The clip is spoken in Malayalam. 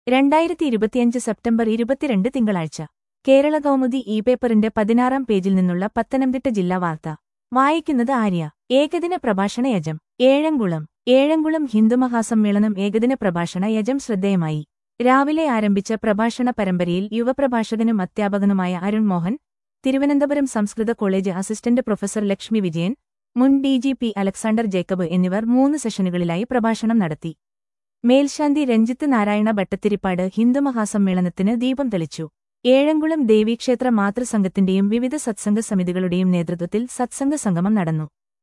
രണ്ടായിരത്തി ഇരുപത്തിയഞ്ച് സെപ്റ്റംബർ ഇരുപത്തിരണ്ട് തിങ്കളാഴ്ച കേരള കൗമുദി ഇ പേപ്പറിന്റെ പതിനാറാം പേജിൽ നിന്നുള്ള പത്തനംതിട്ട ജില്ലാ വാർത്ത വായിക്കുന്നത് ആര്യ ഏകദിന പ്രഭാഷണ യജം ഏഴംകുളം ഏഴംകുളം ഹിന്ദുമഹാസമ്മേളനം ഏകദിന പ്രഭാഷണ യജം ശ്രദ്ധേയമായി രാവിലെ ആരംഭിച്ച പ്രഭാഷണ പരമ്പരയിൽ യുവപ്രഭാഷകനും അധ്യാപകനുമായ Arun Mohan Thiruvananthapuram Samskrita college assistant professor Lakshmi Vijayan മുൻ D G P Alexander Jacob എന്നിവർ മൂന്ന് സെഷനുകളിലായി പ്രഭാഷണം നടത്തി മേൽശാന്തി രഞ്ജിത്ത് നാരായണ ഭട്ടത്തിരിപ്പാട് ഹിന്ദുമഹാസമ്മേളനത്തിന് ദീപം തെളിച്ചു ഏഴംകുളം ദേവീക്ഷേത്ര മാതൃസംഘത്തിന്റെയും വിവിധ സത്സംഗ സമിതികളുടെയും നേതൃത്വത്തിൽ സത്സംഗ സംഗമം നടന്നു